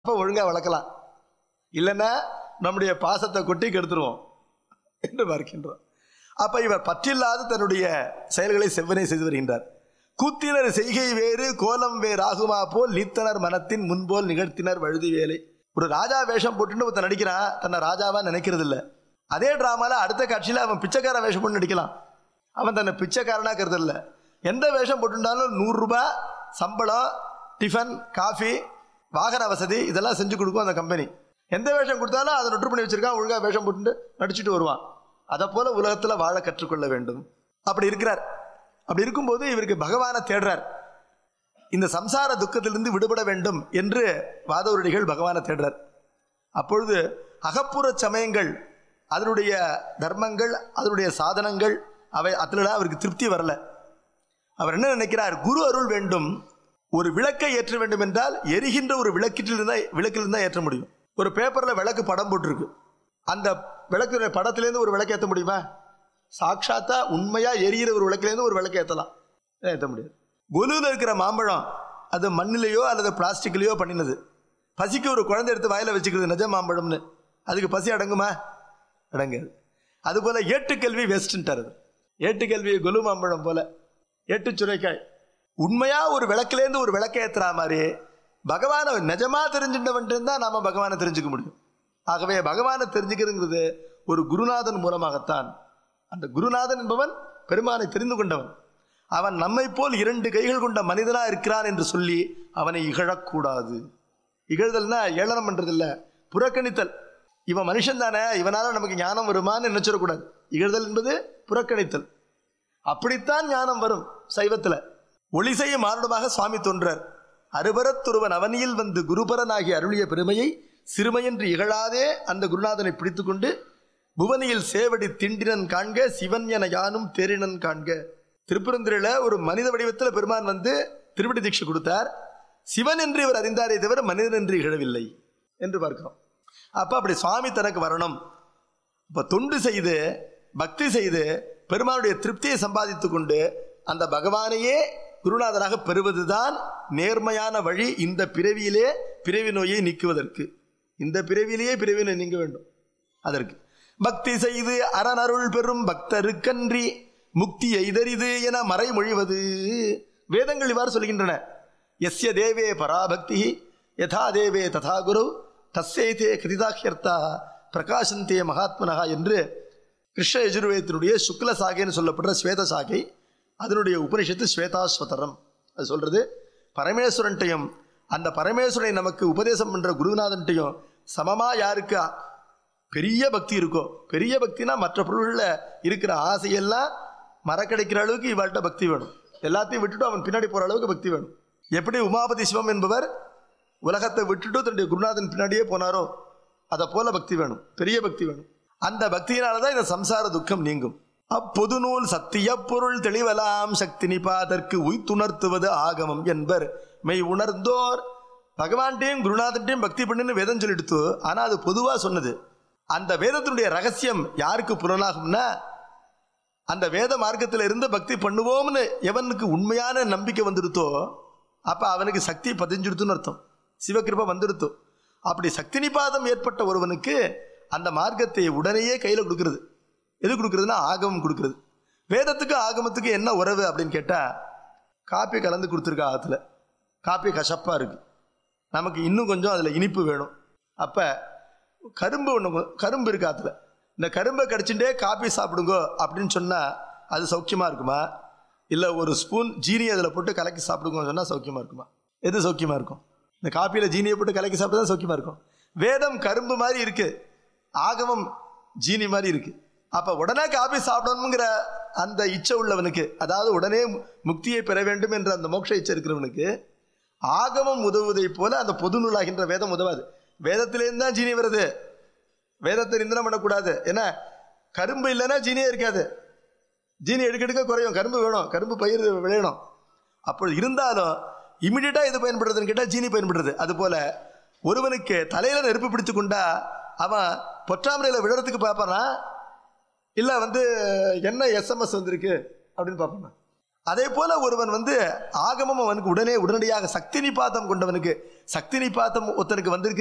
அப்போ ஒழுங்கா வளர்க்கலாம் இல்லைன்னா நம்முடைய பாசத்தை கொட்டி கெடுத்துருவோம் என்று பார்க்கின்றோம் அப்ப இவர் பற்றில்லாத தன்னுடைய செயல்களை செவ்வனை செய்து வருகின்றார் கூத்தினர் செய்கை வேறு கோலம் வேறு ஆகுமா போல் நீத்தனர் மனத்தின் முன்போல் நிகழ்த்தினர் வழுதி வேலை ஒரு ராஜா வேஷம் போட்டுன்னு ஒருத்தன் நடிக்கிறான் தன்னை ராஜாவா நினைக்கிறது இல்ல அதே டிராமால அடுத்த காட்சியில அவன் பிச்சைக்கார வேஷம் போட்டு நடிக்கலாம் அவன் தன்னை பிச்சைக்காரனா கருது இல்ல எந்த வேஷம் போட்டுட்டாலும் நூறு ரூபாய் சம்பளம் டிஃபன் காஃபி வாகன வசதி இதெல்லாம் செஞ்சு கொடுக்கும் அந்த கம்பெனி எந்த வேஷம் கொடுத்தாலும் அதை நொட்டு பண்ணி வச்சிருக்கான் ஒழுங்கா வேஷம் போட்டு நடிச்சுட்டு வருவான் அதை போல உலகத்துல வாழ கற்றுக்கொள்ள வேண்டும் அப்படி இருக்கிறார் அப்படி இருக்கும்போது இவருக்கு பகவானை தேடுறார் இந்த சம்சார துக்கத்திலிருந்து விடுபட வேண்டும் என்று வாதவருடிகள் பகவானை தேடுறார் அப்பொழுது அகப்புற சமயங்கள் அதனுடைய தர்மங்கள் அதனுடைய சாதனங்கள் அவை அதில் அவருக்கு திருப்தி வரல அவர் என்ன நினைக்கிறார் குரு அருள் வேண்டும் ஒரு விளக்கை ஏற்ற வேண்டும் என்றால் எரிகின்ற ஒரு விளக்கில் இருந்தா விளக்கில் இருந்தா ஏற்ற முடியும் ஒரு பேப்பர்ல விளக்கு படம் போட்டிருக்கு அந்த விளக்கு படத்திலேருந்து ஒரு விளக்கு ஏற்ற முடியுமா சாட்சாத்தா உண்மையா எரியிற ஒரு விளக்குலேருந்து ஒரு விளக்கு ஏற்றலாம் ஏற்ற முடியாது கொலுவில் இருக்கிற மாம்பழம் அது மண்ணிலேயோ அல்லது பிளாஸ்டிக்லேயோ பண்ணினது பசிக்கு ஒரு குழந்தை எடுத்து வாயில வச்சுக்கிறது நிஜ மாம்பழம்னு அதுக்கு பசி அடங்குமா அடங்காது அதுபோல ஏட்டுக்கல்வி வேஸ்ட்ன்ட்டார் அது ஏட்டுக்கல்வி கொலு மாம்பழம் போல ஏட்டு சுரைக்காய் உண்மையா ஒரு விளக்குலேருந்து ஒரு விளக்கை ஏத்துறா மாதிரி பகவானை நிஜமா தெரிஞ்சுட்டவன் தான் நாம பகவானை தெரிஞ்சுக்க முடியும் ஆகவே பகவானை தெரிஞ்சுக்கிறதுங்கிறது ஒரு குருநாதன் மூலமாகத்தான் அந்த குருநாதன் என்பவன் பெருமானை தெரிந்து கொண்டவன் அவன் நம்மை போல் இரண்டு கைகள் கொண்ட மனிதனா இருக்கிறான் என்று சொல்லி அவனை இகழக்கூடாது இகழ்தல்னா ஏளனம் பண்றது இல்ல புறக்கணித்தல் இவன் மனுஷன் தானே இவனால நமக்கு ஞானம் வருமான்னு நினைச்சிடக்கூடாது இகழ்தல் என்பது புறக்கணித்தல் அப்படித்தான் ஞானம் வரும் சைவத்துல ஒளி செய்ய மானுடமாக சுவாமி தோன்றார் அருபரத்துருவன் அவனியில் வந்து குருபரனாகி அருளிய பெருமையை சிறுமையென்று இகழாதே அந்த குருநாதனை பிடித்துக்கொண்டு புவனியில் சேவடி திண்டினன் காண்க சிவன் என யானும் தேரினன் காண்க திருப்பரந்துரையில ஒரு மனித வடிவத்தில் பெருமான் வந்து திருவடி தீட்சை கொடுத்தார் சிவன் என்று இவர் அறிந்தாரே தவிர மனிதன் என்று இகழவில்லை என்று பார்க்கிறோம் அப்ப அப்படி சுவாமி தனக்கு வரணும் இப்ப தொண்டு செய்து பக்தி செய்து பெருமானுடைய திருப்தியை சம்பாதித்துக் கொண்டு அந்த பகவானையே குருநாதராக பெறுவதுதான் நேர்மையான வழி இந்த பிறவியிலே பிறவி நோயை நீக்குவதற்கு இந்த பிறவியிலேயே பிறவி நோய் நீங்க வேண்டும் அதற்கு பக்தி செய்து அரணருள் பெறும் பக்தருக்கன்றி முக்தி எய்தரிது என மறைமொழிவது வேதங்கள் இவ்வாறு சொல்கின்றன எஸ்ய தேவே பராபக்தி யதா தேவே ததா குரு தஸ்யைதே கிருதிதாஹ்யர்த்தா பிரகாசந்தே மகாத்மனகா என்று கிருஷ்ண யஜுர்வேதத்தினுடைய சுக்ல சாகைன்னு சொல்லப்படுற ஸ்வேத சாகை அதனுடைய உபனிஷத்து ஸ்வேதாஸ்வதரம் அது சொல்றது பரமேஸ்வரன்ட்டையும் அந்த பரமேஸ்வரனை நமக்கு உபதேசம் பண்ற குருநாதன்ட்டையும் சமமா யாருக்கு பெரிய பக்தி இருக்கோ பெரிய பக்தினா மற்ற பொருள்களில் இருக்கிற ஆசையெல்லாம் மறக்கடைக்கிற அளவுக்கு இவாள்கிட்ட பக்தி வேணும் எல்லாத்தையும் விட்டுட்டு அவன் பின்னாடி போற அளவுக்கு பக்தி வேணும் எப்படி உமாபதி சிவம் என்பவர் உலகத்தை விட்டுட்டு தன்னுடைய குருநாதன் பின்னாடியே போனாரோ அதை போல பக்தி வேணும் பெரிய பக்தி வேணும் அந்த பக்தியினாலதான் இந்த சம்சார துக்கம் நீங்கும் அப்பொது நூல் சத்திய பொருள் தெளிவலாம் சக்தி நிபாதற்கு உய்த்துணர்த்துவது ஆகமம் என்பர் மெய் உணர்ந்தோர் பகவான்கிட்டையும் குருநாதன்ட்டையும் பக்தி பண்ணுன்னு வேதம் சொல்லிடுத்து ஆனா அது பொதுவா சொன்னது அந்த வேதத்தினுடைய ரகசியம் யாருக்கு புலனாகும்னா அந்த வேத மார்க்கத்தில் இருந்து பக்தி பண்ணுவோம்னு எவனுக்கு உண்மையான நம்பிக்கை வந்துடுத்தோ அப்ப அவனுக்கு சக்தி பதிஞ்சிடுத்துன்னு அர்த்தம் சிவகிருப வந்துடுத்தோ அப்படி சக்தி நிபாதம் ஏற்பட்ட ஒருவனுக்கு அந்த மார்க்கத்தை உடனேயே கையில் கொடுக்கிறது எது கொடுக்கறதுன்னா ஆகமம் கொடுக்கிறது வேதத்துக்கு ஆகமத்துக்கு என்ன உறவு அப்படின்னு கேட்டா காப்பி கலந்து கொடுத்துருக்கா ஆத்துல காப்பி கசப்பா இருக்கு நமக்கு இன்னும் கொஞ்சம் அதுல இனிப்பு வேணும் அப்ப கரும்பு ஒன்று கரும்பு இருக்கு ஆத்துல இந்த கரும்பை கடிச்சுட்டே காப்பி சாப்பிடுங்க அப்படின்னு சொன்னா அது சௌக்கியமா இருக்குமா இல்ல ஒரு ஸ்பூன் ஜீனி அதில் போட்டு கலக்கி சாப்பிடுங்க சொன்னா சௌக்கியமா இருக்குமா எது சௌக்கியமா இருக்கும் இந்த காப்பியில ஜீனியை போட்டு கலக்கி சாப்பிட்டா தான் சௌக்கியமா இருக்கும் வேதம் கரும்பு மாதிரி இருக்கு ஆகமம் ஜீனி மாதிரி இருக்கு அப்ப உடனே காபி சாப்பிடணுங்கிற அந்த இச்சை உள்ளவனுக்கு அதாவது உடனே முக்தியை பெற வேண்டும் என்ற அந்த மோட்ச இச்சை இருக்கிறவனுக்கு ஆகமம் உதவுவதை போல அந்த பொது நூலாகின்ற வேதம் உதவாது வேதத்திலேருந்து தான் ஜீனி வருது வேதத்தை நிந்தனம் பண்ணக்கூடாது ஏன்னா கரும்பு இல்லைன்னா ஜீனியே இருக்காது ஜீனி எடுக்க எடுக்க குறையும் கரும்பு வேணும் கரும்பு பயிர் விளையணும் அப்பொழுது இருந்தாலும் இமிடியட்டா இது பயன்படுறதுன்னு கேட்டால் ஜீனி பயன்படுறது அதுபோல ஒருவனுக்கு தலையில நெருப்பு பிடிச்சு கொண்டா அவன் பொற்றாமரையில் விழுறதுக்கு பார்ப்பானா இல்லை வந்து என்ன எஸ்எம்எஸ் வந்திருக்கு அப்படின்னு பார்ப்பானா அதே போல ஒருவன் வந்து ஆகமம் அவனுக்கு உடனே உடனடியாக சக்தி நிபாத்தம் கொண்டவனுக்கு சக்தி நிபாத்தம் ஒருத்தனுக்கு வந்திருக்கு